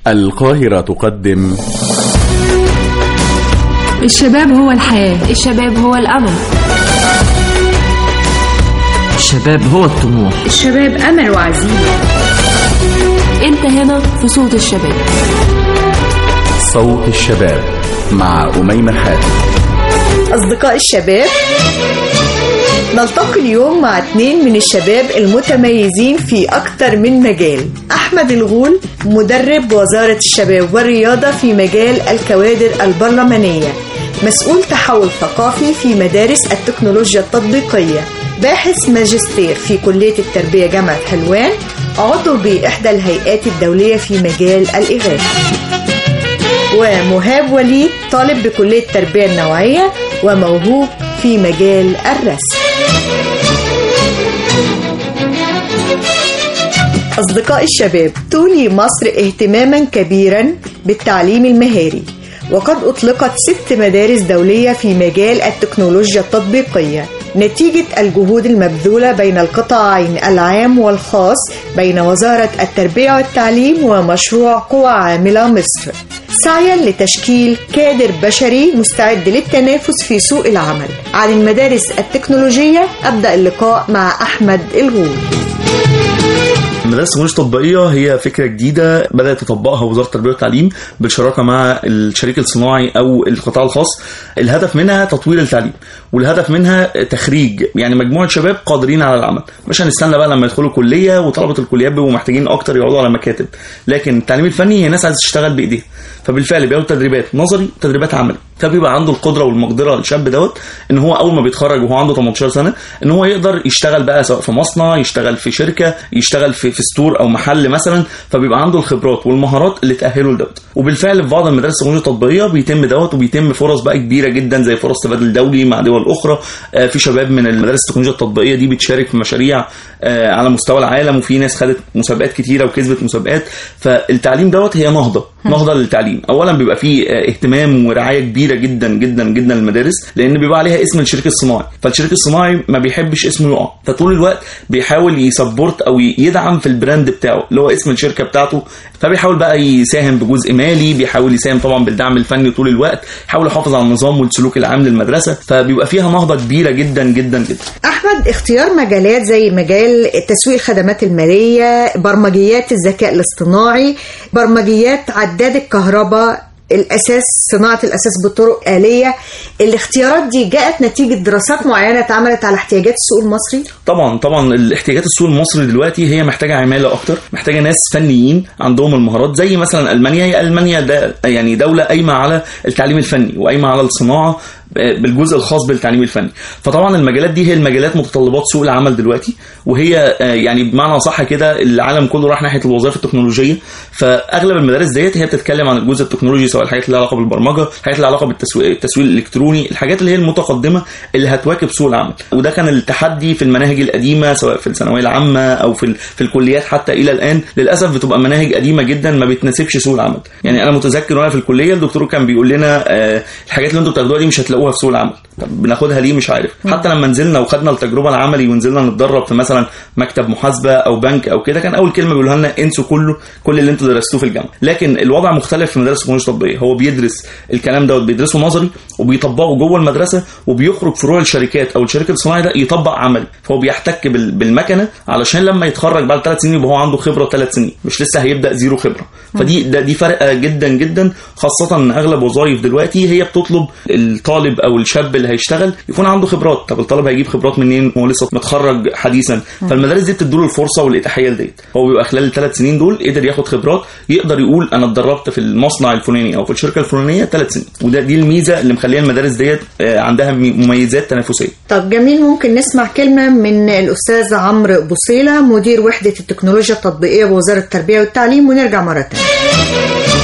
القاهرة تقدم الشباب هو الحياة الشباب هو الأمل الشباب هو الطموح الشباب أمل وعزيمة أنت هنا في صوت الشباب صوت الشباب مع أميمة حاتم أصدقاء الشباب نلتقي اليوم مع اثنين من الشباب المتميزين في أكثر من مجال أحمد الغول مدرب وزارة الشباب والرياضة في مجال الكوادر البرلمانية مسؤول تحول ثقافي في مدارس التكنولوجيا التطبيقية باحث ماجستير في كلية التربية جامعة حلوان عضو بإحدى الهيئات الدولية في مجال الإغاثة ومهاب وليد طالب بكلية التربية النوعية وموهوب في مجال الرسم أصدقاء الشباب تولي مصر اهتماما كبيرا بالتعليم المهاري وقد أطلقت ست مدارس دولية في مجال التكنولوجيا التطبيقية نتيجة الجهود المبذولة بين القطاعين العام والخاص بين وزارة التربية والتعليم ومشروع قوى عاملة مصر سعيا لتشكيل كادر بشري مستعد للتنافس في سوق العمل عن المدارس التكنولوجية أبدأ اللقاء مع أحمد الغول المدارس التكنولوجيا التطبيقيه هي فكره جديده بدات تطبقها وزاره التربيه والتعليم بالشراكه مع الشريك الصناعي او القطاع الخاص الهدف منها تطوير التعليم والهدف منها تخريج يعني مجموعه شباب قادرين على العمل مش هنستنى بقى لما يدخلوا كليه وطلبه الكليات بيبقوا محتاجين اكتر يقعدوا على مكاتب لكن التعليم الفني هي ناس عايزه تشتغل بايديها فبالفعل بياخدوا تدريبات نظري وتدريبات عملي فبيبقى عنده القدره والمقدره الشاب دوت ان هو اول ما بيتخرج وهو عنده 18 سنه ان هو يقدر يشتغل بقى سواء في مصنع يشتغل في شركه يشتغل في, في ستور او محل مثلا فبيبقى عنده الخبرات والمهارات اللي تاهله لدوت وبالفعل في بعض المدارس التكنولوجيا التطبيقيه بيتم دوت وبيتم فرص بقى كبيره جدا زي فرص تبادل دولي مع دول اخرى آه في شباب من المدارس التكنولوجيا التطبيقيه دي بتشارك في مشاريع آه على مستوى العالم وفي ناس خدت مسابقات كتيره وكسبت مسابقات فالتعليم دوت هي نهضه نهضه للتعليم اولا بيبقى فيه اهتمام ورعايه كبيره جدا جدا جدا للمدارس لان بيبقى عليها اسم الشريك الصناعي فالشريك الصناعي ما بيحبش اسمه يقع فطول الوقت بيحاول يسبورت او يدعم في البراند بتاعه اللي هو اسم الشركه بتاعته فبيحاول بقى يساهم بجزء مالي بيحاول يساهم طبعا بالدعم الفني طول الوقت يحاول يحافظ على النظام والسلوك العام للمدرسه فبيبقى فيها نهضه كبيره جدا جدا جدا أحمد اختيار مجالات زي مجال تسويق الخدمات المالية برمجيات الذكاء الاصطناعي برمجيات عداد الكهرباء الاساس صناعه الاساس بطرق اليه الاختيارات دي جاءت نتيجه دراسات معينه اتعملت على احتياجات السوق المصري طبعا طبعا الاحتياجات السوق المصري دلوقتي هي محتاجه عماله اكتر محتاجه ناس فنيين عندهم المهارات زي مثلا المانيا هي المانيا ده يعني دوله قايمه على التعليم الفني وقايمه على الصناعه بالجزء الخاص بالتعليم الفني فطبعا المجالات دي هي المجالات متطلبات سوق العمل دلوقتي وهي يعني بمعنى صح كده العالم كله راح ناحيه الوظائف التكنولوجيه فاغلب المدارس ديت هي بتتكلم عن الجزء التكنولوجي سواء الحاجات اللي لها علاقه بالبرمجه الحاجات اللي لها علاقه بالتسويق التسويق الالكتروني الحاجات اللي هي المتقدمه اللي هتواكب سوق العمل وده كان التحدي في المناهج القديمه سواء في الثانويه العامه او في في الكليات حتى الى الان للاسف بتبقى مناهج قديمه جدا ما بتناسبش سوق العمل يعني انا متذكر وانا في الكليه الدكتور كان بيقول لنا آه الحاجات اللي انتوا بتاخدوها دي مش هتلاقوها في سوق العمل طب بناخدها ليه مش عارف حتى لما نزلنا وخدنا التجربه العملي ونزلنا نتدرب في مثلا مكتب محاسبه او بنك او كده كان اول كلمه بيقولها لنا انسوا كله كل اللي انتوا درستوه في الجامعه لكن الوضع مختلف في مدارس التكنولوجيا التطبيقيه هو بيدرس الكلام دوت بيدرسه نظري وبيطبقه جوه المدرسه وبيخرج فروع الشركات او الشركه الصناعي ده يطبق عملي فهو بيحتك بالمكنه علشان لما يتخرج بعد ثلاث سنين يبقى هو عنده خبره ثلاث سنين مش لسه هيبدا زيرو خبره فدي ده دي فرقه جدا جدا خاصه ان اغلب وظائف دلوقتي هي بتطلب الطالب او الشاب اللي هيشتغل يكون عنده خبرات طب الطالب هيجيب خبرات منين هو لسه متخرج حديثا فالمدارس دي بتديله الفرصه والاتاحيه لديت هو بيبقى خلال الثلاث سنين دول قدر ياخد خبرات يقدر يقول انا اتدربت في المصنع الفلاني او في الشركه الفلانيه ثلاث سنين وده دي الميزه اللي مخليه المدارس ديت عندها مميزات تنافسيه طب جميل ممكن نسمع كلمه من الاستاذ عمرو بوصيله مدير وحده التكنولوجيا التطبيقيه بوزاره التربيه والتعليم ونرجع مره ثانيه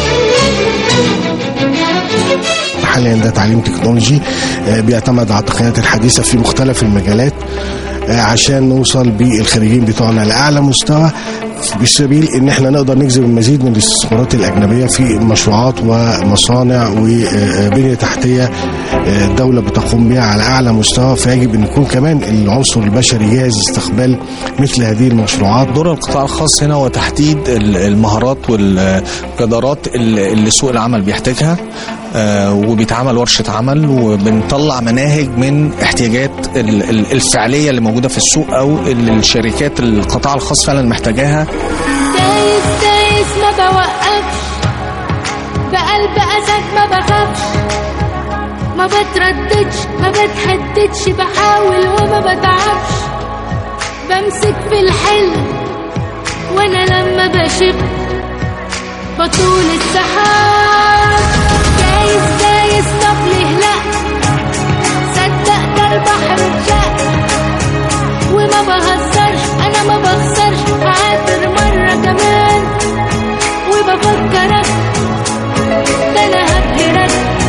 حاليا ده تعليم تكنولوجي بيعتمد على التقنيات الحديثه في مختلف المجالات عشان نوصل بالخريجين بتوعنا لاعلى مستوى بسبيل ان احنا نقدر نجذب المزيد من الاستثمارات الاجنبيه في مشروعات ومصانع وبنيه تحتيه آه، الدوله بتقوم بها على اعلى مستوى فيجب ان يكون كمان العنصر البشري جاهز لاستقبال مثل هذه المشروعات دور القطاع الخاص هنا هو تحديد ال- المهارات والقدرات اللي اللي سوق العمل بيحتاجها آه، وبيتعمل ورشة عمل وبنطلع مناهج من احتياجات ال- ال- الفعلية اللي موجودة في السوق أو اللي الشركات القطاع الخاص فعلا محتاجاها دايس دايس ما بوقفش بقلب أسد ما بخافش ما بترددش ما بتحددش بحاول وما بتعبش بمسك في الحلم وانا لما بشب بطول السحاب دايس دايس طب ليه لا صدق ده البحر اتشق وما بهزرش انا ما بخسرش هعافر مرة كمان وبفكرك ده انا هبهرك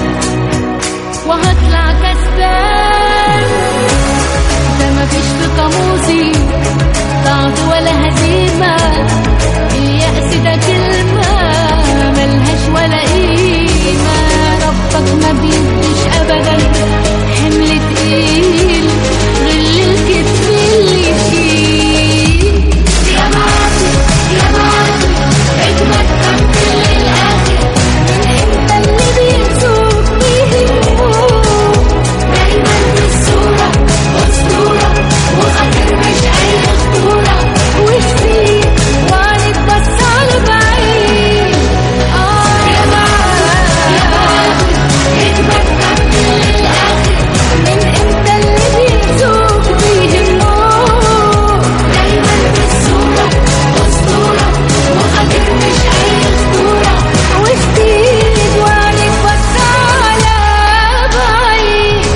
وهطلع كسبان ده مفيش في قاموسي ضعف ولا هزيمة اليأس ده كلمة ملهاش ولا قيمة ربك ما بيديش أبدا حمل تقيل غل الكتف اللي يشيل يا معافي يا معافي اجمد كمل للآخر من انت اللي بيرزوك بيهموك دايما في الصورة أسطورة وخاطر مش أي خطورة وكتير وعليك بس على بعيد آه يا معافي يا معافي اجمد كمل للآخر من انت اللي بيرزوك بيهموك دايما في الصورة أسطورة وخاطر مش أي خطورة وكتير وعليك بس على بعيد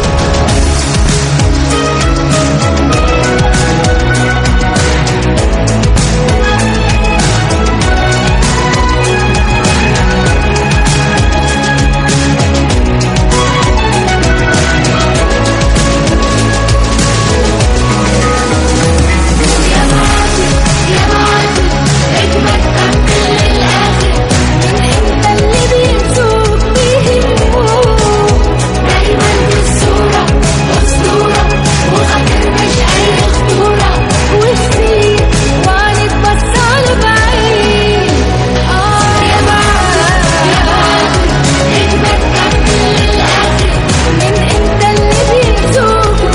يا معافي يا معافي اجمد كمل للآخر من انت اللي بيرزوك بيهموك دايما في الصورة أسطورة وخاطر مش أي خطورة وكتير وعليك بس على بعيد آه يا معافي يا معافي اجمد كمل للآخر من انت اللي بيرزوك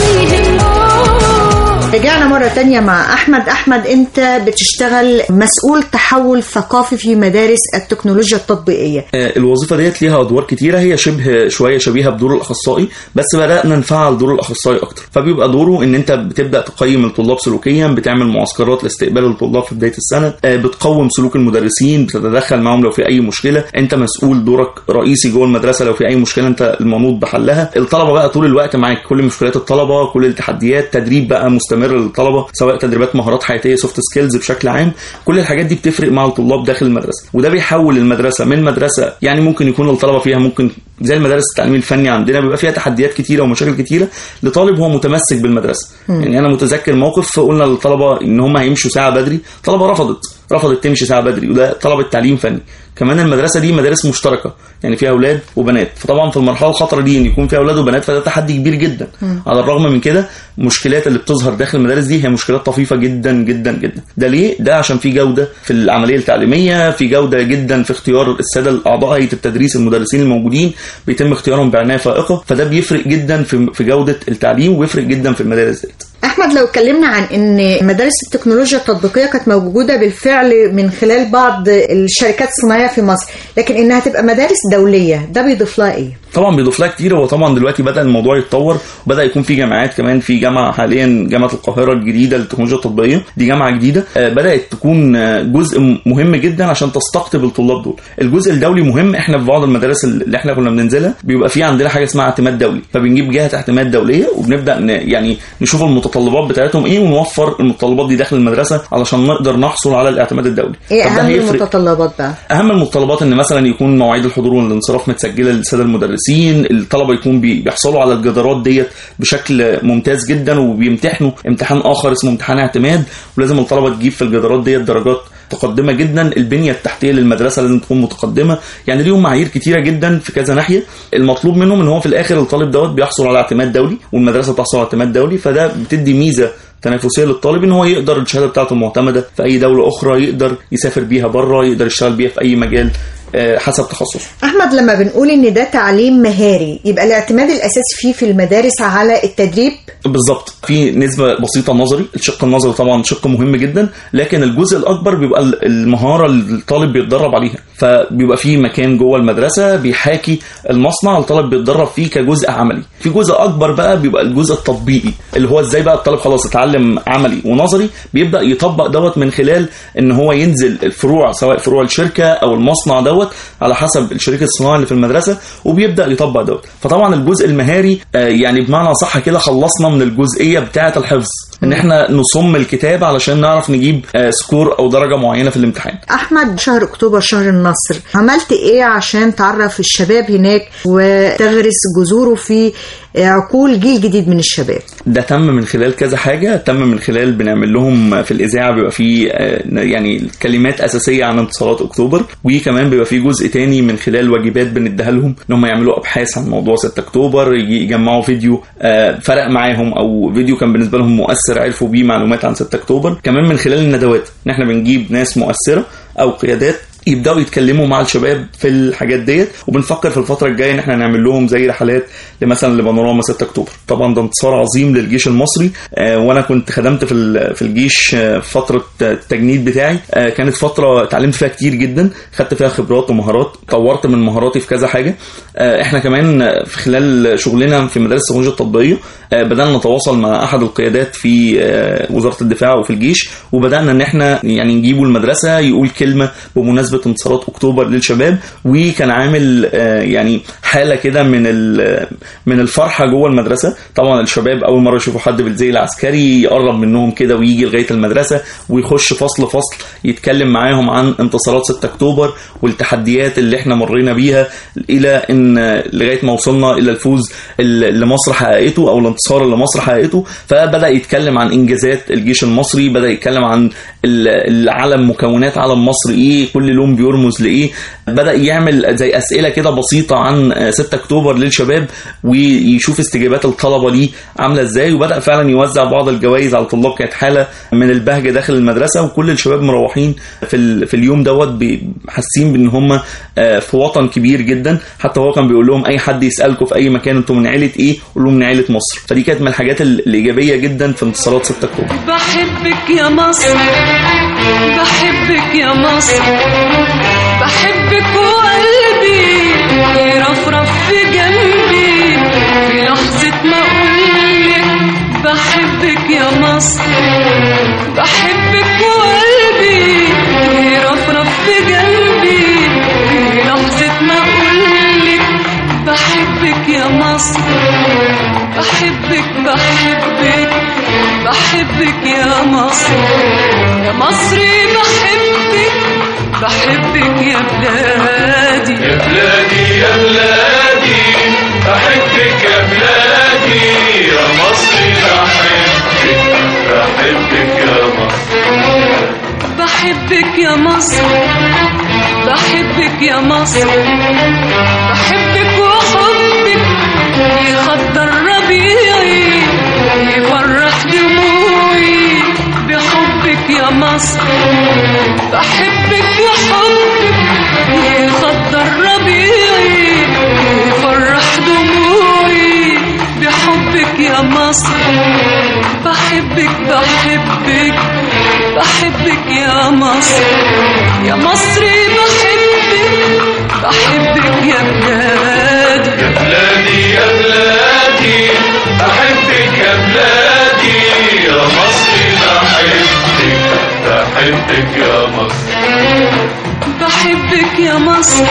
بيهموك رجعنا مرة تانية مع أحمد أحمد أنت بتشتغل مسؤول تحول ثقافي في مدارس التكنولوجيا التطبيقية آه، الوظيفه ديت ليها ادوار كتيره هي شبه شويه شبيهه بدور الاخصائي بس بدانا نفعل دور الاخصائي اكتر فبيبقى دوره ان انت بتبدا تقيم الطلاب سلوكيا بتعمل معسكرات لاستقبال الطلاب في بدايه السنه آه، بتقوم سلوك المدرسين بتتدخل معاهم لو في اي مشكله انت مسؤول دورك رئيسي جوه المدرسه لو في اي مشكله انت المنوط بحلها الطلبه بقى طول الوقت معاك كل مشكلات الطلبه كل التحديات تدريب بقى مستمر للطلبه سواء تدريبات مهارات حياتيه سوفت سكيلز بشكل عام كل الحاجات دي بتفرق مع الطلاب داخل المدرسه وده بيحول المدرسه من مدرسه يعني ممكن يكون الطلبه فيها ممكن زي المدارس التعليم الفني عندنا بيبقى فيها تحديات كتيره ومشاكل كتيره لطالب هو متمسك بالمدرسه يعني انا متذكر موقف قلنا للطلبه ان هم هيمشوا ساعه بدري الطلبه رفضت رفضت تمشي ساعه بدري وده طلبه تعليم فني كمان المدرسه دي مدارس مشتركه يعني فيها اولاد وبنات فطبعا في المرحله الخطره دي ان يكون فيها اولاد وبنات فده تحدي كبير جدا على الرغم من كده المشكلات اللي بتظهر داخل المدارس دي هي مشكلات طفيفه جدا جدا جدا ده ليه ده عشان في جوده في العمليه التعليميه في جوده جدا في اختيار الساده الاعضاء هيئه التدريس المدرسين الموجودين بيتم اختيارهم بعنايه فائقه فده بيفرق جدا في في جوده التعليم ويفرق جدا في المدارس ديت أحمد لو اتكلمنا عن أن مدارس التكنولوجيا التطبيقية كانت موجودة بالفعل من خلال بعض الشركات الصناعية في مصر لكن إنها تبقى مدارس دولية ده بيضيف لها إيه؟ طبعا بيضيف لها كتير هو طبعا دلوقتي بدا الموضوع يتطور وبدا يكون في جامعات كمان في جامعه حاليا جامعه القاهره الجديده للتكنولوجيا التطبيقيه دي جامعه جديده آه، بدات تكون آه، جزء م- مهم جدا عشان تستقطب الطلاب دول الجزء الدولي مهم احنا في بعض المدارس اللي احنا كنا بننزلها بيبقى في عندنا حاجه اسمها اعتماد دولي فبنجيب جهه اعتماد دوليه وبنبدا ن- يعني نشوف المتطلبات بتاعتهم ايه ونوفر المتطلبات دي داخل المدرسه علشان نقدر نحصل على الاعتماد الدولي إيه طب ده أهم هيفرق المتطلبات بقى؟ اهم المتطلبات ان مثلا يكون مواعيد الحضور والانصراف متسجله للساده المدرسين المدرسين الطلبه يكون بي- بيحصلوا على الجدارات ديت بشكل ممتاز جدا وبيمتحنوا امتحان اخر اسمه امتحان اعتماد ولازم الطلبه تجيب في الجدارات ديت درجات متقدمه جدا البنيه التحتيه للمدرسه لازم تكون متقدمه يعني ليهم معايير كتيره جدا في كذا ناحيه المطلوب منهم ان هو في الاخر الطالب دوت بيحصل على اعتماد دولي والمدرسه بتحصل على اعتماد دولي فده بتدي ميزه تنافسيه للطالب ان هو يقدر الشهاده بتاعته معتمده في اي دوله اخرى يقدر يسافر بيها بره يقدر يشتغل بيها في اي مجال آه، حسب تخصصه احمد لما بنقول ان ده تعليم مهاري يبقى الاعتماد الاساسي فيه في المدارس على التدريب بالظبط في نسبه بسيطه نظري الشق النظري طبعا شق مهم جدا لكن الجزء الاكبر بيبقى ال- المهاره اللي الطالب بيتدرب عليها فبيبقى في مكان جوه المدرسه بيحاكي المصنع الطالب بيتدرب فيه كجزء عملي في جزء اكبر بقى بيبقى الجزء التطبيقي اللي هو ازاي بقى الطالب خلاص اتعلم عملي ونظري بيبدا يطبق دوت من خلال ان هو ينزل الفروع سواء فروع الشركه او المصنع دوت على حسب الشريك الصناعي اللي في المدرسه وبيبدا يطبق دوت فطبعا الجزء المهاري آه، يعني بمعنى صح كده خلصنا من الجزئيه بتاعه الحفظ ان احنا نصم الكتاب علشان نعرف نجيب آه، سكور او درجه معينه في الامتحان احمد شهر اكتوبر شهر النصر عملت ايه عشان تعرف الشباب هناك وتغرس جذوره في عقول جيل جديد من الشباب ده تم من خلال كذا حاجه تم من خلال بنعمل لهم في الاذاعه بيبقى فيه آه، يعني كلمات اساسيه عن انتصارات اكتوبر وكمان بيبقى فيه جزء تاني من خلال واجبات بنديها لهم ان هم يعملوا ابحاث عن موضوع 6 اكتوبر يجي- يجمعوا فيديو آه، فرق معاهم او فيديو كان بالنسبه لهم مؤثر عرفوا بيه معلومات عن 6 اكتوبر كمان من خلال الندوات ان احنا بنجيب ناس مؤثره او قيادات يبداوا يتكلموا مع الشباب في الحاجات ديت وبنفكر في الفتره الجايه ان احنا نعمل لهم زي رحلات مثلا لبانوراما 6 اكتوبر طبعا ده انتصار عظيم للجيش المصري آه، وانا كنت خدمت في ال- في الجيش آه، في فتره التجنيد بتاعي آه، كانت فتره اتعلمت فيها كتير جدا خدت فيها خبرات ومهارات طورت من مهاراتي في كذا حاجه آه، احنا كمان آه، في خلال شغلنا في مدارس التكنولوجيا التطبيقيه آه، بدانا نتواصل مع احد القيادات في آه، وزاره الدفاع وفي الجيش وبدانا ان احنا يعني نجيبه المدرسه يقول كلمه بمناسبه انتصارات اكتوبر للشباب وكان عامل آه، يعني حاله كده من ال- من الفرحه جوه المدرسه طبعا الشباب اول مره يشوفوا حد بالزي العسكري يقرب منهم كده ويجي لغايه المدرسه ويخش فصل فصل يتكلم معاهم عن انتصارات 6 اكتوبر والتحديات اللي احنا مرينا بيها الى ان لغايه ما وصلنا الى الفوز اللي مصر حققته او الانتصار اللي مصر حققته فبدا يتكلم عن انجازات الجيش المصري بدا يتكلم عن ال- العلم مكونات علم مصر ايه كل لون بيرمز لايه بدا يعمل زي اسئله كده بسيطه عن 6 اكتوبر للشباب ويشوف استجابات الطلبه ليه عامله ازاي وبدا فعلا يوزع بعض الجوائز على الطلاب كانت حاله من البهجه داخل المدرسه وكل الشباب مروحين في ال- في اليوم دوت بي- حاسين بان هم آه، في وطن كبير جدا حتى هو كان بيقول لهم اي حد يسالكم في اي مكان انتم من عيله ايه قول لهم من عيله مصر فدي كانت من الحاجات ال- الايجابيه جدا في انتصارات 6 اكتوبر بحبك يا مصر بحبك يا مصر بحبك وقلبي يرفرف في جنبي في لحظة ما أقولك بحبك يا مصر بحبك وقلبي يرفرف في جنبي في لحظة ما أقولك بحبك يا مصر بحبك بحبك بحبك يا مصر يا مصري بحبك بحبك يا بلادي يا بلادي يا بلادي بحبك يا بلادي يا مصري بحبك بحبك يا مصر بحبك يا مصر بحبك يا مصر بحبك وحبك يخضر ربيعي يفرح دموعي بحبك يا مصر بحبك وحبك يخضر ربيعي يفرح دموعي بحبك يا مصر بحبك بحبك بحبك يا مصر يا مصري بحبك بحبك يا بلادي يا بلادي يا بلادي بحبك يا بلادي يا مصري بحبك بحبك يا مصر بحبك يا مصر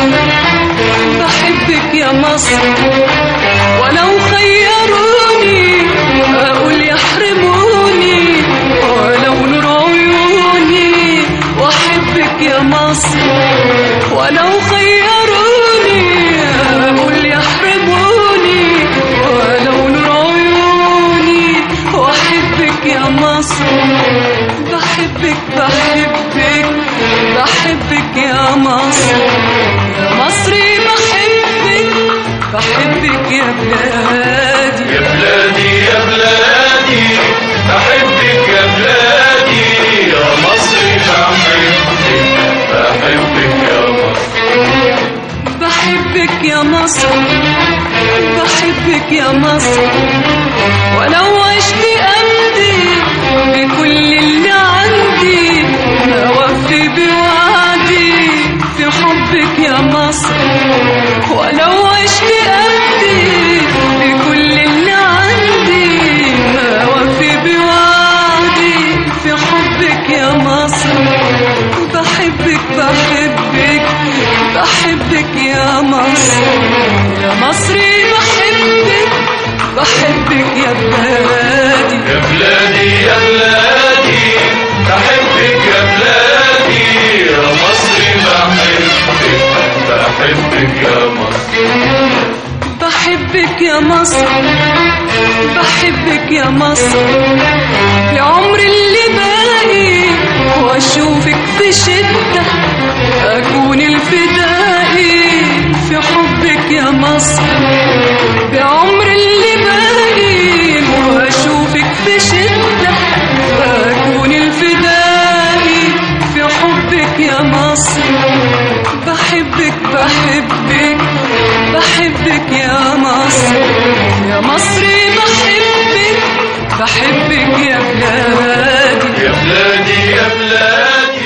بحبك يا مصر ولو خيروني اقول يحرموني ولو نور عيوني واحبك يا مصر ولو خيروني اقول يحرموني مصر بحبك بحبك بحبك يا مصر يا مصري بحبك بحبك يا بلادي يا بلادي يا بلادي بحبك يا بلادي يا مصري بحبك بحبك يا مصر بحبك يا مصر بحبك يا مصر ولو عشت أمضي بكل اللي عندي ما وفي بوعدي في حبك يا مصر ولو عشت أمضي بكل اللي عندي ما وفي بوعدي في حبك يا مصر بحبك بحبك بحبك يا مصر يا مصري بحبك بحبك يا بلادي يا بلادي يا بلادي بحبك يا بلادي يا مصري بحبك بحبك يا مصر بحبك يا مصر بحبك يا مصر في عمري اللي باقي واشوفك في شدة اكون الفدائي في حبك يا مصر بعمري اللي باقي واشوفك في شدة اكون الفدائي في حبك يا مصر بحبك بحبك بحبك يا مصر يا مصري بحبك بحبك يا بلادي يا بلادي يا بلادي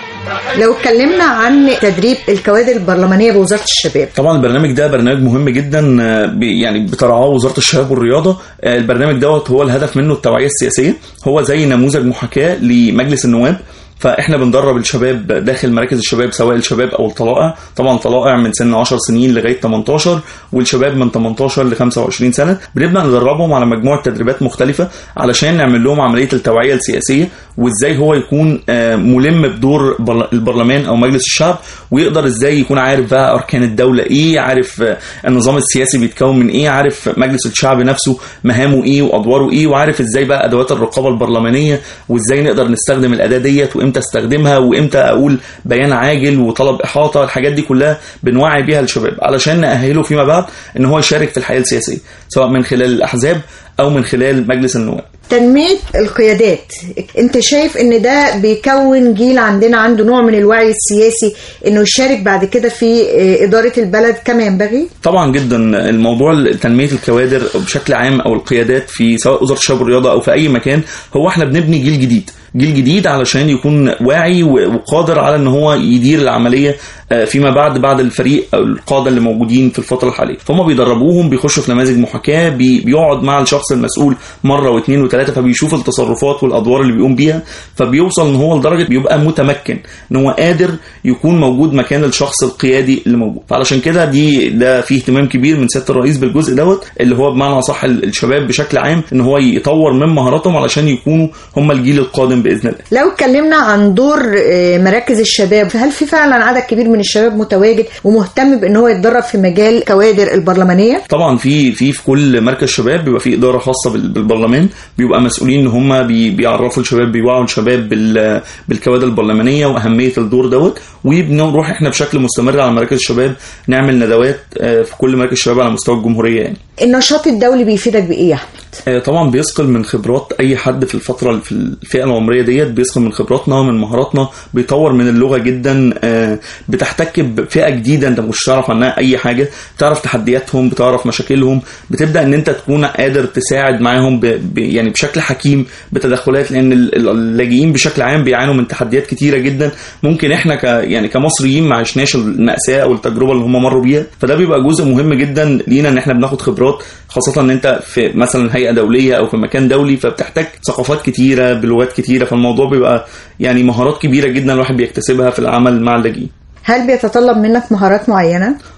لو اتكلمنا عن تدريب الكوادر البرلمانيه بوزاره الشباب طبعا البرنامج ده برنامج مهم جدا آه، بي- يعني بترعاه وزاره الشباب والرياضه آه، البرنامج دوت هو الهدف منه التوعيه السياسيه هو زي نموذج محاكاه لمجلس النواب فاحنا بندرب الشباب داخل مراكز الشباب سواء الشباب او الطلائع طبعا طلائع من سن 10 سنين لغايه 18 والشباب من 18 ل 25 سنه بنبدا ندربهم على مجموعه تدريبات مختلفه علشان نعمل لهم عمليه التوعيه السياسيه وازاي هو يكون آه، ملم بدور بر- البرلمان او مجلس الشعب ويقدر ازاي يكون عارف بقى اركان الدوله ايه عارف آه، النظام السياسي بيتكون من ايه عارف مجلس الشعب نفسه مهامه ايه وادواره ايه وعارف ازاي بقى ادوات الرقابه البرلمانيه وازاي نقدر نستخدم الاداه ديت وامتى استخدمها وامتى اقول بيان عاجل وطلب احاطه الحاجات دي كلها بنوعي بيها الشباب علشان ناهله فيما بعد ان هو يشارك في الحياه السياسيه سواء من خلال الاحزاب او من خلال مجلس النواب تنميه القيادات انت شايف ان ده بيكون جيل عندنا عنده نوع من الوعي السياسي انه يشارك بعد كده في آه، اداره البلد كما ينبغي طبعا جدا الموضوع تنميه الكوادر بشكل عام او القيادات في سواء وزاره الشباب والرياضه او في اي مكان هو احنا بنبني جيل جديد جيل جديد علشان يكون واعي و- وقادر على ان هو يدير العمليه آه، فيما بعد بعد الفريق او القاده اللي موجودين في الفتره الحاليه فهم بيدربوهم بيخشوا في نماذج محاكاه بي- بيقعد مع الشخص المسؤول مره واثنين وثلاثه فبيشوف التصرفات والادوار اللي بيقوم بيها فبيوصل ان هو لدرجه بيبقى متمكن ان هو قادر يكون موجود مكان الشخص القيادي اللي موجود فعلشان كده دي ده فيه اهتمام كبير من سياده الرئيس بالجزء دوت اللي هو بمعنى صح الشباب بشكل عام ان هو يطور من مهاراتهم علشان يكونوا هم الجيل القادم باذن الله لو اتكلمنا عن دور آه، مراكز الشباب هل في فعلا عدد كبير من الشباب متواجد ومهتم بان هو يتدرب في مجال الكوادر البرلمانيه طبعا في في في كل مركز شباب بيبقى في اداره خاصه بال- بالبرلمان بيبقى مسؤولين ان هم بي بيعرفوا الشباب بيوعوا الشباب بال بالكوادر البرلمانيه واهميه الدور دوت وبنروح احنا بشكل مستمر على مراكز الشباب نعمل ندوات آه، في كل مركز شباب على مستوى الجمهوريه يعني النشاط الدولي بيفيدك بايه يا احمد آه، طبعا بيثقل من خبرات اي حد في الفتره في الفئه العمريه ديت بيثقل من خبراتنا من مهاراتنا بيطور من اللغه جدا آه، بتحتك بفئه جديده انت مش تعرف عنها اي حاجه بتعرف تحدياتهم بتعرف مشاكلهم بتبدا ان انت تكون قادر تساعد معاهم ب... ب... يعني بشكل حكيم بتدخلات لان ال- ال- اللاجئين بشكل عام بيعانوا من تحديات كتيره جدا ممكن احنا ك... يعني كمصريين ما عشناش الماساه او التجربه اللي هم مروا بيها فده بيبقى جزء مهم جدا لينا ان احنا بناخد خبرات خاصه ان انت في مثلا هيئه دوليه او في مكان دولي فبتحتاج ثقافات كتيره بلغات كتيره فالموضوع بيبقى يعني مهارات كبيره جدا الواحد بيكتسبها في العمل مع اللاجئين هل بيتطلب منك مهارات معينه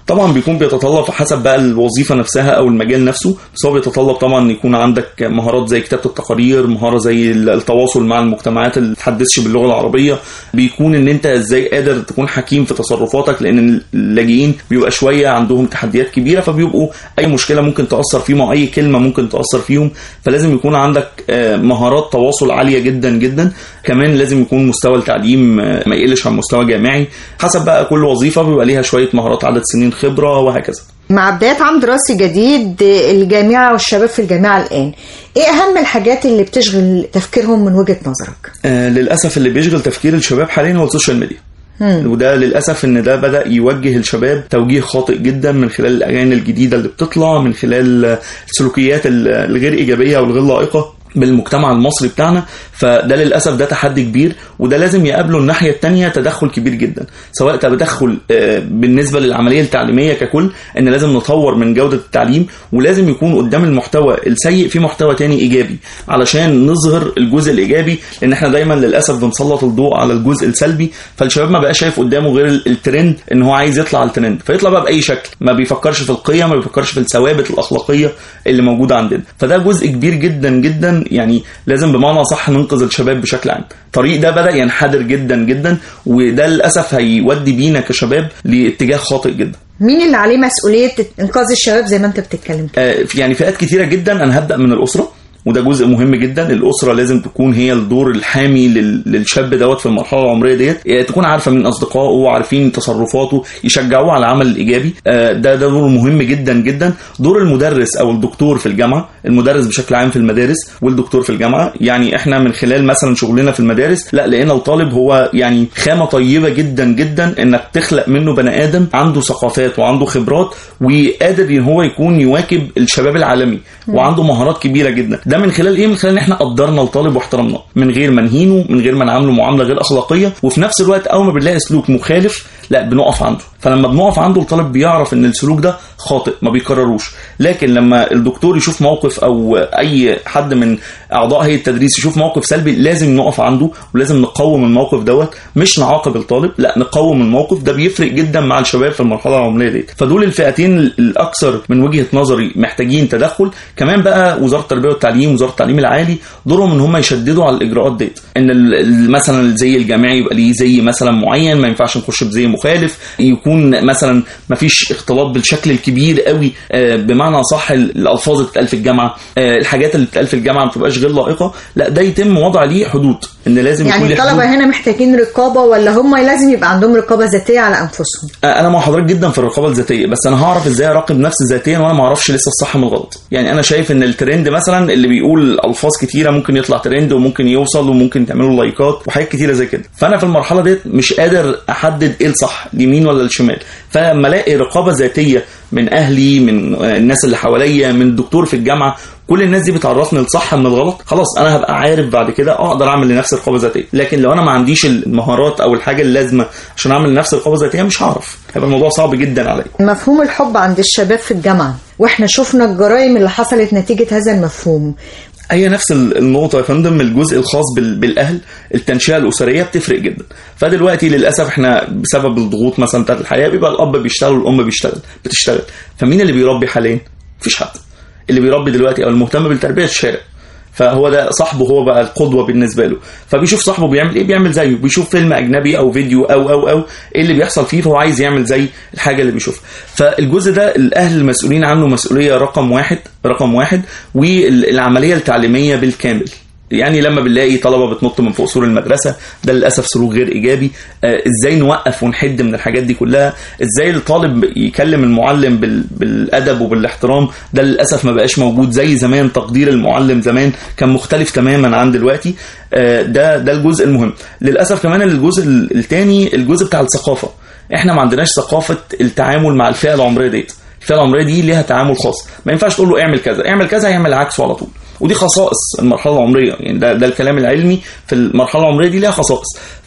طبعا بيكون بيتطلب حسب بقى الوظيفه نفسها او المجال نفسه بس هو بيتطلب طبعا ان يكون عندك مهارات زي كتابه التقارير مهاره زي التواصل مع المجتمعات اللي تحدثش باللغه العربيه بيكون ان انت ازاي قادر تكون حكيم في تصرفاتك لان اللاجئين بيبقى شويه عندهم تحديات كبيره فبيبقوا اي مشكله ممكن تاثر فيهم او اي كلمه ممكن تاثر فيهم فلازم يكون عندك آه، مهارات تواصل عاليه جدا جدا كمان لازم يكون مستوى التعليم آه، ما يقلش عن مستوى جامعي حسب بقى كل وظيفه بيبقى ليها شويه مهارات عدد سنين خبره وهكذا مع بداية عام دراسي جديد الجامعة والشباب في الجامعة الآن إيه أهم الحاجات اللي بتشغل تفكيرهم من وجهة نظرك؟ آه للاسف اللي بيشغل تفكير الشباب حاليا هو السوشيال ميديا وده للاسف ان ده بدا يوجه الشباب توجيه خاطئ جدا من خلال الاغاني الجديده اللي بتطلع من خلال السلوكيات الغير ايجابيه والغير لائقه بالمجتمع المصري بتاعنا فده للاسف ده تحدي كبير وده لازم يقابله الناحيه الثانيه تدخل كبير جدا سواء تدخل آه، بالنسبه للعمليه التعليميه ككل ان لازم نطور من جوده التعليم ولازم يكون قدام المحتوى السيء في محتوى تاني ايجابي علشان نظهر الجزء الايجابي لان احنا دايما للاسف بنسلط الضوء على الجزء السلبي فالشباب ما بقى شايف قدامه غير الترند ان هو عايز يطلع على الترند فيطلع بقى باي شكل ما بيفكرش في القيم ما بيفكرش في الثوابت الاخلاقيه اللي موجوده عندنا فده جزء كبير جدا جدا يعني لازم بمعنى صح ننقذ الشباب بشكل عام الطريق ده بدا ينحدر جدا جدا وده للاسف هيودي بينا كشباب لاتجاه خاطئ جدا مين اللي عليه مسؤولية إنقاذ الشباب زي ما أنت بتتكلم كده؟ آه، يعني فئات كتيره جدا انا هبدا من الاسره وده جزء مهم جدا الاسره لازم تكون هي الدور الحامي لل- للشاب دوت في المرحله العمريه ديت يعني تكون عارفه مين اصدقائه وعارفين تصرفاته يشجعوه على العمل الايجابي آه، ده ده دور مهم جدا جدا دور المدرس او الدكتور في الجامعه المدرس بشكل عام في المدارس والدكتور في الجامعه يعني احنا من خلال مثلا شغلنا في المدارس لا لقينا الطالب هو يعني خامه طيبه جدا جدا انك تخلق منه بني ادم عنده ثقافات وعنده خبرات وقادر ان هو يكون يواكب الشباب العالمي وعنده مهارات كبيره جدا ده من خلال ايه من خلال ان احنا قدرنا الطالب واحترمناه من غير ما نهينه من غير ما نعامله معامله غير اخلاقيه وفي نفس الوقت اول ما بنلاقي سلوك مخالف لا بنقف عنده فلما بنقف عنده الطالب بيعرف ان السلوك ده خاطئ ما بيكرروش لكن لما الدكتور يشوف موقف او اي حد من اعضاء هيئه التدريس يشوف موقف سلبي لازم نقف عنده ولازم نقوم الموقف دوت مش نعاقب الطالب لا نقوم الموقف ده بيفرق جدا مع الشباب في المرحله العمريه دي فدول الفئتين الاكثر من وجهه نظري محتاجين تدخل كمان بقى وزاره التربيه والتعليم وزاره التعليم العالي دورهم ان هم يشددوا على الاجراءات ديت ان ال- ال- مثلا الزي الجامعي يبقى ليه زي مثلا معين ما ينفعش نخش بزي مخالف يكون مثلا ما فيش اختلاط بالشكل الكبير قوي آه، بمعنى صح الالفاظ اللي بتتقال في الجامعه آه، الحاجات اللي بتتقال في الجامعه ما بتبقاش غير لائقه لا ده يتم وضع ليه حدود ان لازم يعني يكون ليه حدود. الطلبة هنا محتاجين رقابة ولا هم لازم يبقى عندهم رقابة ذاتية على أنفسهم؟ انا مع حضرتك جدا في الرقابه الذاتيه بس انا هعرف ازاي اراقب نفسي ذاتيا وانا ما اعرفش لسه الصح من الغلط يعني انا شايف ان الترند مثلا اللي بيقول الفاظ كتيره ممكن يطلع ترند وممكن يوصل وممكن تعملوا لايكات وحاجات كتيره زي كده فانا في المرحله ديت مش قادر احدد ايه الصح اليمين ولا الشمال فلما الاقي رقابه ذاتيه من اهلي من آه، الناس اللي حواليا من الدكتور في الجامعه كل الناس دي بتعرفني الصح من الغلط خلاص انا هبقى عارف بعد كده اقدر اعمل لنفسي رقابه ذاتيه لكن لو انا ما عنديش المهارات او الحاجه اللازمه عشان اعمل لنفسي رقابه ذاتيه مش هعرف هيبقى الموضوع صعب جدا عليا مفهوم الحب عند الشباب في الجامعة واحنا شفنا الجرائم اللي حصلت نتيجة هذا المفهوم هي نفس ال- النقطة يا فندم الجزء الخاص بال- بالأهل التنشئة الأسرية بتفرق جدا فدلوقتي للأسف احنا بسبب الضغوط مثلا بتاعت الحياة بيبقى الأب بيشتغل والأم بيشتغل بتشتغل فمين اللي بيربي حاليا؟ مفيش حد اللي بيربي دلوقتي أو المهتم بالتربية الشارع فهو ده صاحبه هو بقى القدوه بالنسبه له فبيشوف صاحبه بيعمل ايه بيعمل زيه بيشوف فيلم اجنبي او فيديو او او او ايه اللي بيحصل فيه فهو عايز يعمل زي الحاجه اللي بيشوفها فالجزء ده الاهل المسؤولين عنه مسؤوليه رقم واحد رقم واحد والعمليه التعليميه بالكامل يعني لما بنلاقي طلبه بتنط من فوق سور المدرسه ده للاسف سلوك غير ايجابي آه ازاي نوقف ونحد من الحاجات دي كلها ازاي الطالب يكلم المعلم بال... بالادب وبالاحترام ده للاسف ما بقاش موجود زي زمان تقدير المعلم زمان كان مختلف تماما عن دلوقتي آه ده ده الجزء المهم للاسف كمان الجزء الثاني الجزء بتاع الثقافه احنا ما عندناش ثقافه التعامل مع الفئه العمريه ديت الفئه العمريه دي ليها تعامل خاص ما ينفعش تقول له اعمل كذا اعمل كذا هيعمل عكسه على طول ودي خصائص المرحله العمريه يعني ده ده الكلام العلمي في المرحله العمريه دي ليها خصائص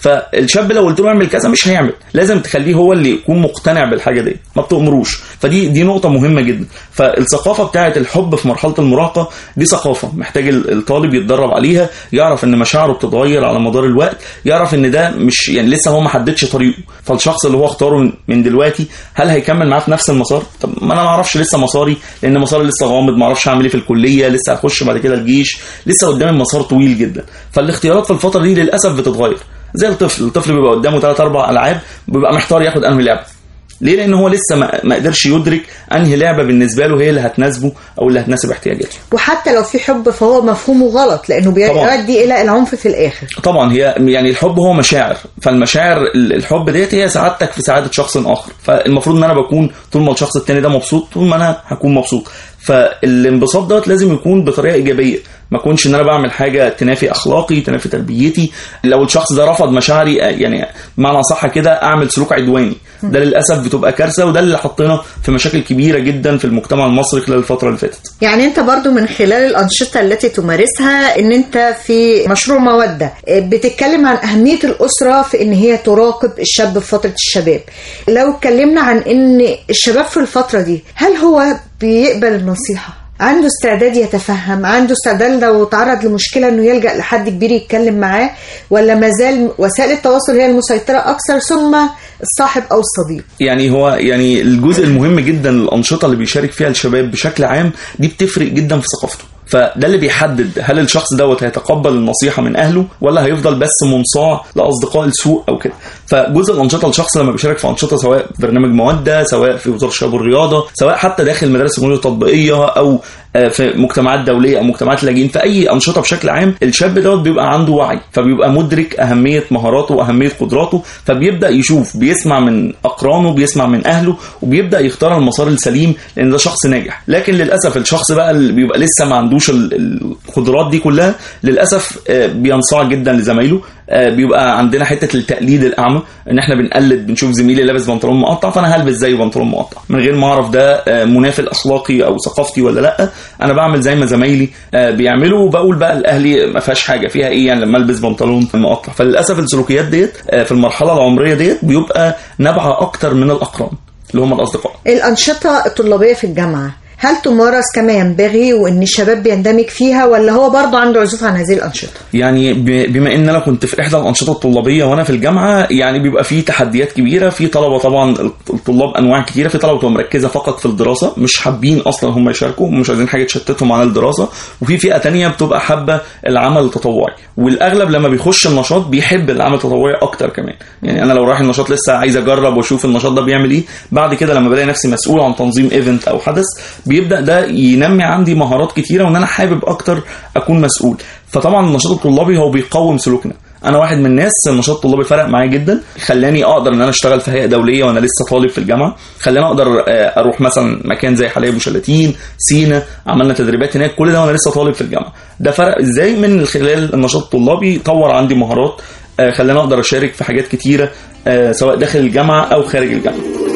فالشاب لو قلت له اعمل كذا مش هيعمل لازم تخليه هو اللي يكون مقتنع بالحاجه دي ما بتأمروش فدي دي نقطه مهمه جدا فالثقافه بتاعه الحب في مرحله المراهقه دي ثقافه محتاج ال- الطالب يتدرب عليها يعرف ان مشاعره بتتغير على مدار الوقت يعرف ان ده مش يعني لسه هو ما حددش طريقه فالشخص اللي هو اختاره من- من دلوقتي هل هيكمل معاه في نفس المسار طب ما انا ما اعرفش لسه مساري لان مساري لسه غامض ما اعرفش اعمل ايه في الكليه لسه هخش بعد كده الجيش لسه قدامي مسار طويل جدا فالاختيارات في الفتره دي للاسف بتتغير زي الطفل الطفل بيبقى قدامه ثلاث اربع العاب بيبقى محتار ياخد انهي لعبه ليه لان هو لسه ما ما قدرش يدرك انهي لعبه بالنسبه له هي اللي هتناسبه او اللي هتناسب احتياجاته وحتى لو في حب فهو مفهومه غلط لانه طبعاً. بيؤدي الى العنف في الاخر طبعا هي يعني الحب هو مشاعر فالمشاعر ال- الحب ديت هي سعادتك في سعاده شخص اخر فالمفروض ان انا بكون طول ما الشخص التاني ده مبسوط طول ما انا هكون مبسوط فالانبساط دوت لازم يكون بطريقه ايجابيه ما اكونش ان انا بعمل حاجه تنافي اخلاقي تنافي تربيتي لو الشخص ده رفض مشاعري آه، يعني معنى صح كده اعمل سلوك عدواني ده للاسف بتبقى كارثه وده اللي حطينا في مشاكل كبيره جدا في المجتمع المصري خلال الفتره اللي فاتت يعني انت برضو من خلال الانشطه التي تمارسها ان انت في مشروع موده بتتكلم عن اهميه الاسره في ان هي تراقب الشاب في فتره الشباب لو اتكلمنا عن ان الشباب في الفتره دي هل هو بيقبل النصيحه عنده استعداد يتفهم عنده استعداد لو تعرض لمشكله انه يلجا لحد كبير يتكلم معاه ولا ما زال وسائل التواصل هي المسيطره اكثر ثم الصاحب او الصديق يعني هو يعني الجزء المهم جدا الانشطه اللي بيشارك فيها الشباب بشكل عام دي بتفرق جدا في ثقافته فده اللي بيحدد هل الشخص دوت هيتقبل النصيحه من اهله ولا هيفضل بس منصاع لاصدقاء السوء او كده فجزء الانشطه الشخص لما بيشارك في انشطه سواء في برنامج موده سواء في وزاره الشباب والرياضه سواء حتى داخل مدارس التكنولوجيا التطبيقيه او آه، في مجتمعات دوليه او مجتمعات لاجئين في اي انشطه بشكل عام الشاب دوت بيبقى عنده وعي فبيبقى مدرك اهميه مهاراته واهميه قدراته فبيبدا يشوف بيسمع من اقرانه بيسمع من اهله وبيبدا يختار المسار السليم لان ده شخص ناجح لكن للاسف الشخص بقى اللي بيبقى لسه ما عندوش ال- القدرات دي كلها للاسف آه، بينصاع جدا لزمايله آه، بيبقى عندنا حته التقليد الاعمى ان احنا بنقلد بنشوف زميلي لابس بنطلون مقطع فانا هلبس زيه بنطلون مقطع من غير ما اعرف ده آه، منافي الاخلاقي او ثقافتي ولا لا انا بعمل زي ما زمايلي آه، بيعملوا وبقول بقى لاهلي ما فيهاش حاجه فيها ايه يعني لما البس بنطلون مقطع فللاسف السلوكيات ديت آه، في المرحله العمريه ديت بيبقى نابعه اكتر من الاقران اللي هم الاصدقاء الأنشطة الطلابية في الجامعة هل تمارس كما ينبغي وان الشباب بيندمج فيها ولا هو برضه عنده عزوف عن هذه الانشطه يعني ب- بما ان انا كنت في احدى الانشطه الطلابيه وانا في الجامعه يعني بيبقى في تحديات كبيره في طلبه طبعا الطلاب انواع كتيره في طلبه بتبقى مركزه فقط في الدراسه مش حابين اصلا هم يشاركوا مش عايزين حاجه تشتتهم عن الدراسه وفي فئه تانية بتبقى حابه العمل التطوعي والاغلب لما بيخش النشاط بيحب العمل التطوعي اكتر كمان يعني انا لو رايح النشاط لسه عايز اجرب واشوف النشاط ده بيعمل ايه بعد كده لما بلاقي نفسي مسؤول عن تنظيم ايفنت او حدث بيبدا ده ينمي عندي مهارات كتيره وان انا حابب اكتر اكون مسؤول فطبعا النشاط الطلابي هو بيقوم سلوكنا انا واحد من الناس النشاط الطلابي فرق معايا جدا خلاني اقدر ان انا اشتغل في هيئه دوليه وانا لسه طالب في الجامعه خلاني اقدر آه، اروح مثلا مكان زي حلايب وشلاتين سينا عملنا تدريبات هناك كل ده وانا لسه طالب في الجامعه ده فرق ازاي من خلال النشاط الطلابي طور عندي مهارات آه، خلاني اقدر اشارك في حاجات كتيره آه، سواء داخل الجامعه او خارج الجامعه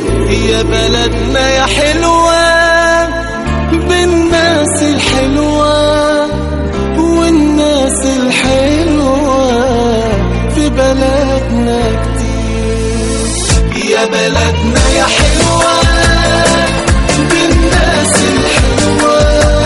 يا بلدنا يا حلوة بالناس الحلوة والناس الحلوة في بلدنا كتير يا بلدنا يا حلوة بالناس الحلوة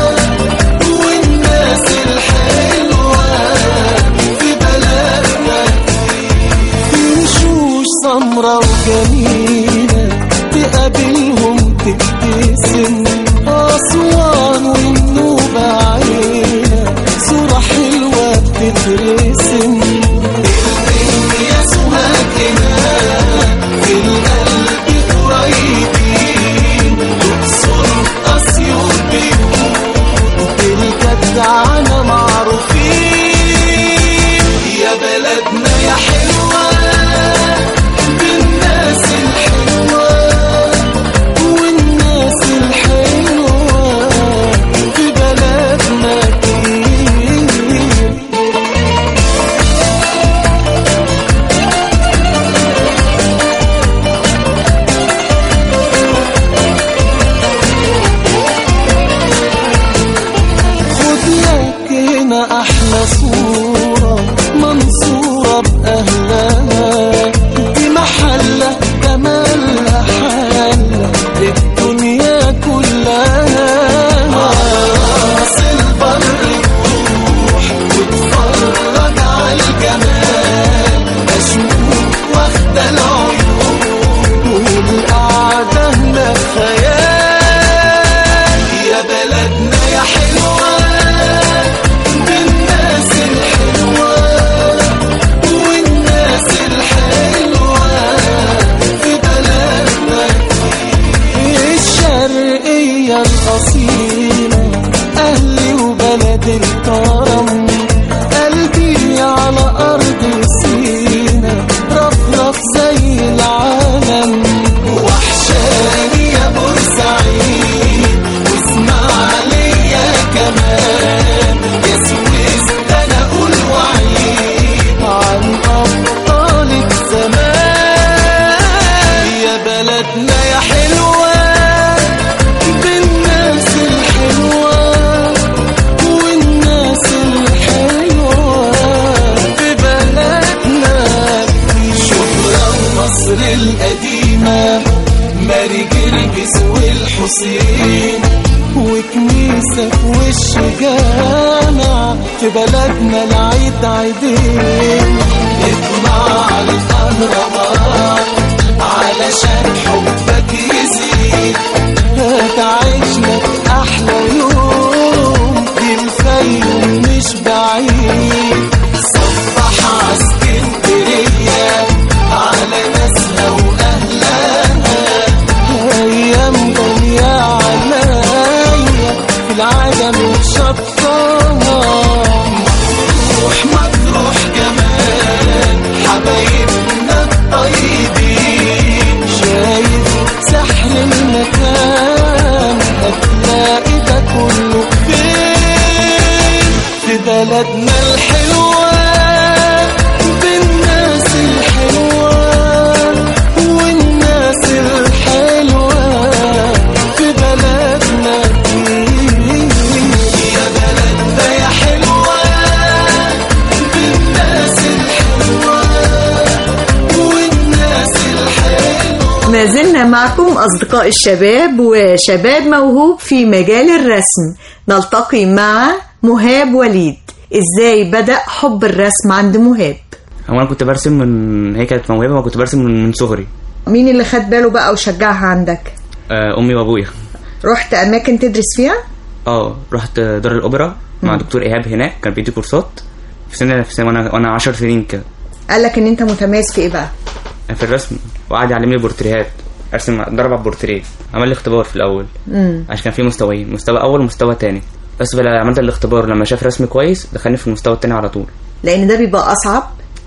والناس الحلوة في بلدنا كتير وشوش سمرة وجميلة تقابلهم تبتسم أسوان والنوبة عينة صورة حلوة بتترسم البنت يا سوهاجنا في القلب قريبين الأقصر أسيوط بيوت الجدعنة معروفين يا بلدنا يا حلوة بالناس الحلوة والناس الحلوة في بلدنا كتير خد لك هنا احلى صورة منصورة باهلها الشرقية الأصيلة أهلي وبلدي الكرم قلبي على أرض سينا رفرف زي العالم وحشاني يا بورسعيد واسماعيلية كمان يا سويس ده أنا أقول وعيد عن أبطالك زمان يا بلدنا يا حلوة بالناس الحلوة والناس الحلوة في بلدنا شكرا مصر القديمة ماري جرجس والحسين وكنيسة في وش جامع في بلدنا العيد عيدين اطلع على الأهرامات علشان حبك يزيد هتعيش لك أحلى يوم دي الفيوم مش بعيد صبح عسكندرية على ناسها وأهلها أيام غالية عليا في العجم شطها مطروح مطروح جمال حبايبنا الطيبين شايف سحر المكان هتلاقي ده كله فين في بلدنا الحلوة بالناس الحلوة والناس الحلوة في بلدنا دي يا بلدنا يا حلوة بالناس الحلوة والناس الحلوة ما زلنا معكم أصدقاء الشباب وشباب موهوب في مجال الرسم نلتقي مع مهاب وليد إزاي بدأ حب الرسم عند مهاب هو انا كنت برسم من هي كانت موهبه ما كنت برسم من, من صغري مين اللي خد باله بقى وشجعها عندك آه، امي وابويا رحت أماكن تدرس فيها اه رحت دار الاوبرا مع دكتور ايهاب هناك كان بيدي كورسات في سنه في سنه وانا وانا 10 سنين كده قال لك إن أنت متميز في إيه بقى في الرسم وقعد يعلمني بورتريهات ارسم ضرب على البورتريه عمل لي اختبار في الاول مم. عشان كان في مستويين مستوى اول ومستوى تاني بس بلا عملت الاختبار لما شاف رسم كويس دخلني في المستوى التاني على طول لأن ده بيبقى أصعب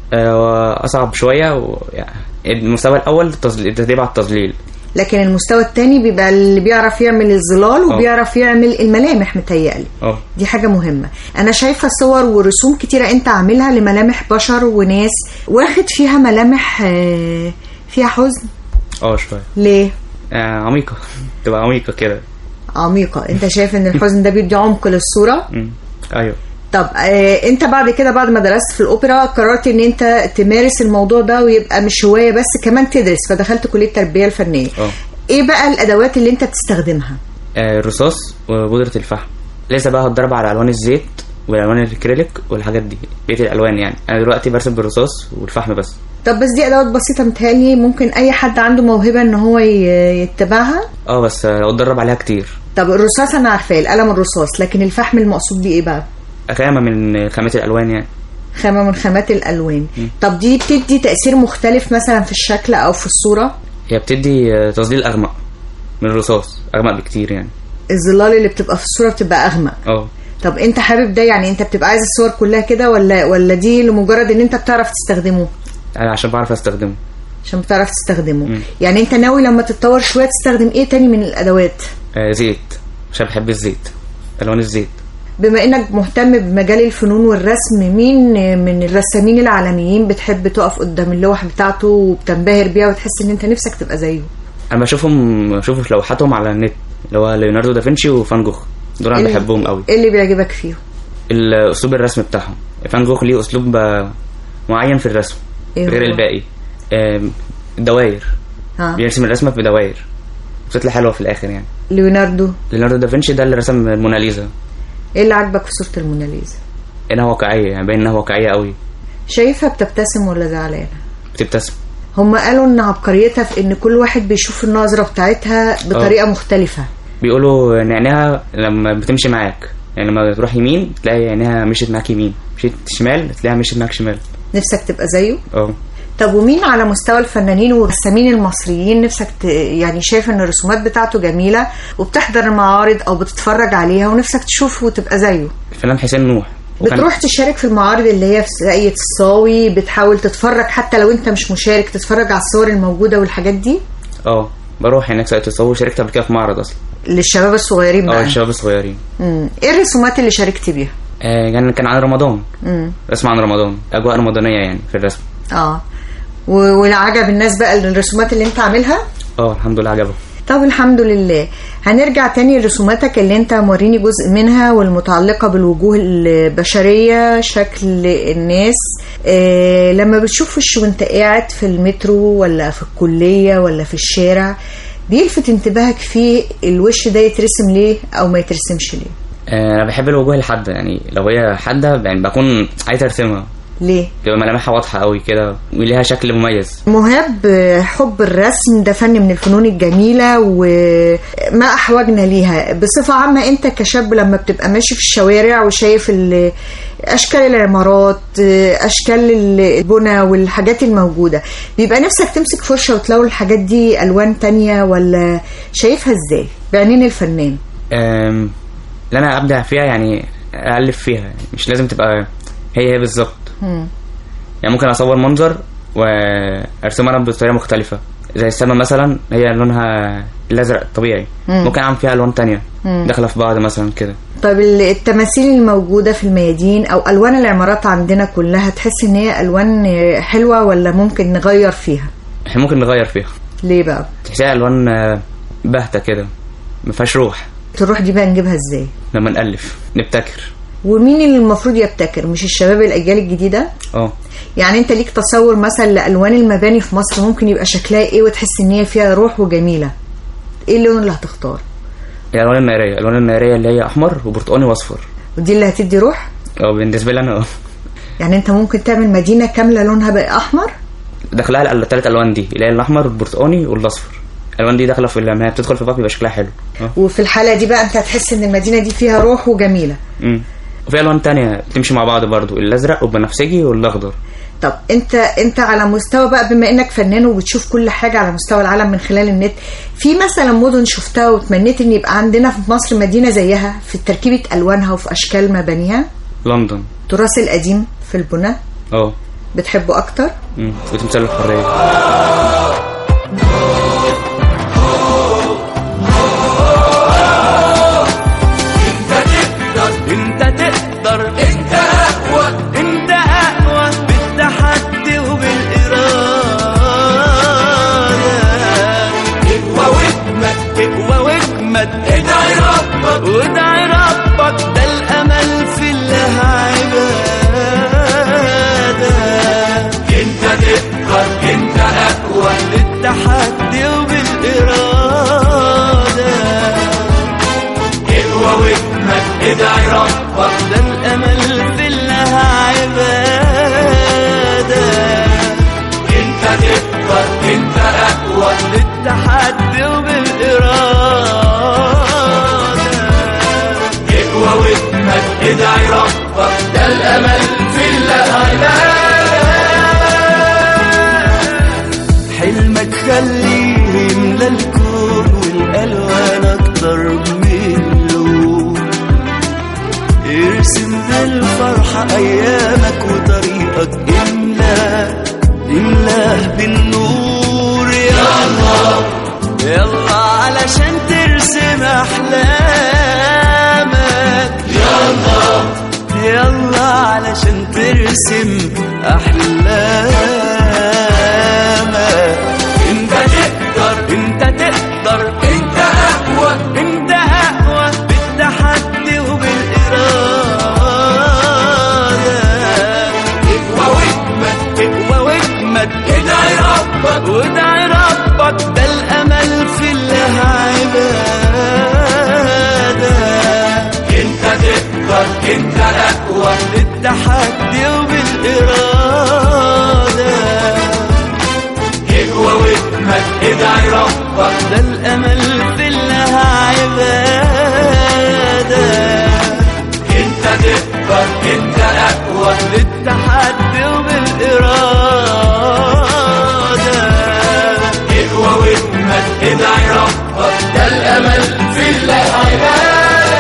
آه، اصعب شويه و... يعني المستوى الاول التظليل التدريب على التظليل لكن المستوى التاني بيبقى اللي بيعرف يعمل الظلال آه. وبيعرف يعمل الملامح متهيألي اه دي حاجة مهمة أنا شايفة صور ورسوم كتيرة أنت عاملها لملامح بشر وناس واخد فيها ملامح آه، فيها حزن اه شويه ليه؟ آه، عميقه تبقى عميقه كده عميقة أنت شايف إن الحزن ده بيدي عمق للصورة مم. ايوه طب آه، أنت بعد كده بعد ما درست في الأوبرا قررت إن أنت تمارس الموضوع ده ويبقى مش هواية بس كمان تدرس فدخلت كلية التربية الفنية اه إيه بقى الأدوات اللي أنت بتستخدمها؟ آه، الرصاص وبودرة الفحم لسه بقى هتدرب على الوان الزيت والالوان الاكريليك والحاجات دي بقيه الالوان يعني انا دلوقتي برسم بالرصاص والفحم بس طب بس دي أدوات بسيطة متهيألي ممكن أي حد عنده موهبة إن هو ي- يتبعها اه بس آه، لو اتدرب عليها كتير طب الرصاص انا عارفاه القلم الرصاص لكن الفحم المقصود بيه ايه بقى خامه من خامات الالوان يعني خامه من خامات الالوان طب دي بتدي تاثير مختلف مثلا في الشكل او في الصوره هي بتدي آه، تظليل اغمق من الرصاص اغمق بكتير يعني الظلال اللي بتبقى في الصوره بتبقى اغمق اه طب انت حابب ده يعني انت بتبقى عايز الصور كلها كده ولا ولا دي لمجرد ان انت بتعرف تستخدمه انا عشان بعرف استخدمه عشان بتعرف تستخدمه مم. يعني انت ناوي لما تتطور شويه تستخدم ايه تاني من الادوات آه زيت عشان بحب الزيت الوان الزيت بما انك مهتم بمجال الفنون والرسم مين من الرسامين العالميين بتحب تقف قدام اللوح بتاعته وبتنبهر بيها وتحس ان انت نفسك تبقى زيه انا بشوفهم بشوف لوحاتهم على النت اللي هو ليوناردو دافنشي وفان جوخ دول انا إيه- بحبهم قوي ايه اللي بيعجبك فيهم الاسلوب الرسم بتاعهم فان جوخ ليه اسلوب آه، معين في الرسم إيه غير هو؟ الباقي آم، الدواير ها بيرسم الرسمه بدواير بتطلع حلوه في الاخر يعني ليوناردو ليوناردو دافنشي ده اللي رسم الموناليزا ايه اللي عاجبك في صوره الموناليزا انها واقعيه يعني باين انها واقعيه قوي شايفها بتبتسم ولا زعلانه بتبتسم هم قالوا ان عبقريتها في ان كل واحد بيشوف النظره بتاعتها بطريقه مختلفه بيقولوا ان عينيها لما بتمشي معاك يعني لما تروح يمين تلاقي عينيها مشيت معاك يمين مشيت شمال تلاقيها مشيت معاك شمال نفسك تبقى زيه اه طب ومين على مستوى الفنانين والرسامين المصريين نفسك ت... يعني شايف ان الرسومات بتاعته جميله وبتحضر المعارض او بتتفرج عليها ونفسك تشوفه وتبقى زيه الفنان حسين نوح وكان- بتروح تشارك في المعارض اللي هي في ساقية الصاوي بتحاول تتفرج حتى لو انت مش مشارك تتفرج على الصور الموجوده والحاجات دي اه بروح هناك ساقية الصاوي شاركت قبل كده في معرض اصلا للشباب الصغيرين اه بقى الشباب الصغيرين مم. ايه الرسومات اللي شاركت بيها آه يعني كان عن رمضان مم. رسم عن رمضان اجواء رمضانيه يعني في الرسم اه و- والعجب الناس بقى الرسومات اللي انت عاملها اه الحمد لله عجبه طب الحمد لله هنرجع تاني لرسوماتك اللي انت موريني جزء منها والمتعلقة بالوجوه البشرية شكل الناس اه لما بتشوف وش وانت قاعد في المترو ولا في الكلية ولا في الشارع بيلفت انتباهك فيه الوش ده يترسم ليه او ما يترسمش ليه آه انا بحب الوجوه الحاده يعني لو هي حاده يعني بكون عايز ارسمها ليه بيبقى ملامحها واضحه قوي كده وليها شكل مميز مهاب حب الرسم ده فن من الفنون الجميلة وما أحوجنا ليها بصفة عامة أنت كشاب لما بتبقى ماشي في الشوارع وشايف ال- أشكال العمارات أشكال البنى والحاجات الموجودة بيبقى نفسك تمسك فرشة وتلون الحاجات دي ألوان تانية ولا شايفها إزاي بعينين الفنان آم، اللي انا ابدع فيها يعني الف فيها يعني مش لازم تبقى هي هي بالظبط مم. يعني ممكن اصور منظر وارسمها انا بطريقه مختلفه زي السما مثلا هي لونها الازرق الطبيعي مم. ممكن اعمل فيها الوان تانية مم. داخله في بعض مثلا كده طيب التماثيل الموجودة في الميادين أو ألوان العمارات عندنا كلها تحس إن هي ألوان حلوة ولا ممكن نغير فيها احنا ممكن نغير فيها ليه بقى تحسيها الوان آه، باهته كده ما فيهاش روح تروح دي بقى نجيبها ازاي لما نالف نبتكر ومين اللي المفروض يبتكر مش الشباب الاجيال الجديده اه يعني انت ليك تصور مثلا لالوان المباني في مصر ممكن يبقى شكلها ايه وتحس ان هي فيها روح وجميله ايه اللون اللي هتختار الالوان الناريه الالوان الناريه اللي هي احمر وبرتقاني واصفر ودي اللي هتدي روح اه بالنسبه لي انا اه يعني انت ممكن تعمل مدينه كامله لونها بقى احمر داخلها الثلاث الوان دي اللي هي الاحمر والبرتقاني والاصفر الالوان دي داخله في لما هي بتدخل في بعض بيبقى شكلها حلو اه وفي الحاله دي بقى انت هتحس ان المدينه دي فيها روح وجميله امم وفي الوان تانية بتمشي مع بعض برضو الازرق والبنفسجي والاخضر طب انت انت على مستوى بقى بما انك فنان وبتشوف كل حاجه على مستوى العالم من خلال النت في مثلا مدن شفتها وتمنيت ان يبقى عندنا في مصر مدينه زيها في تركيبه الوانها وفي اشكال مبانيها لندن التراث القديم في البناء اه بتحبه اكتر امم وتمثال الحريه انت تقدر انت اقوى انت اقوى بالتحدي وبالاراده اقوى واجمد اقوى واجمد ادعي ربك وادعي ربك ده الامل في الله عباده انت تقدر انت اقوى بالتحدي وبالاراده اقوى واجمد ادعي ربك ده الامل في الله عباده انت تقدر انت اقوى بالتحدي وبالاراده اقوى واجمد ادعي ربك ده الامل في الله عباده حلمك خليه يملى الكون والالوان اكتر منه ارسم بالفرحة ايامك وطريقك املا املاه بالنور يلا يلا علشان ترسم احلامك يلا يلا علشان ترسم احلامك انت تقدر انت تقدر انت اقوى انت اقوى بالتحدي وبالاراده اقوى واجمد اقوى واجمد ادعي ربك وادعي ربك ده الامل في الله عباده انت تقدر انت اقوى بالتحدي وبالاراده اقوى واجمد ادعي ربك ده الامل في الله عباده انت تقدر انت اقوى بالتحدي وبالاراده ادعي ربك ده الامل في الله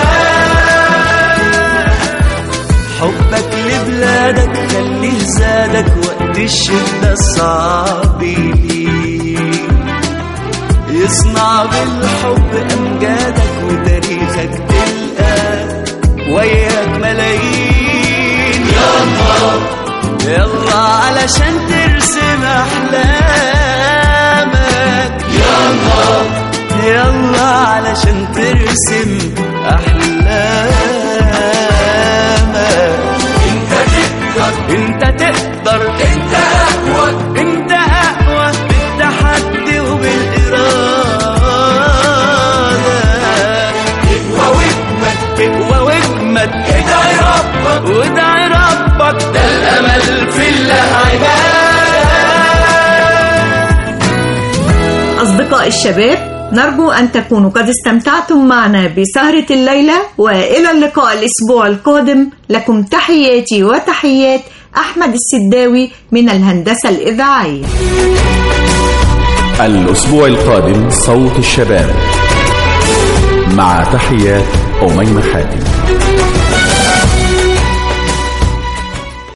حبك لبلادك خليه زادك وقت الشدة الصعب ليك يصنع بالحب أمجادك وتاريخك تلقى وياك ملايين يلا يلا علشان ترسم أحلامك يلا يلا علشان ترسم أحلامك انت تقدر انت تقدر انت اقوى انت اقوى بالتحدي وبالاراده اقوى واجمد اقوى واجمد ادعي ربك وادعي ربك ده الامل في الله أصدقاء الشباب نرجو أن تكونوا قد استمتعتم معنا بسهرة الليلة وإلى اللقاء الأسبوع القادم لكم تحياتي وتحيات أحمد السداوي من الهندسة الإذاعية الأسبوع القادم صوت الشباب مع تحيات أميمة حاتم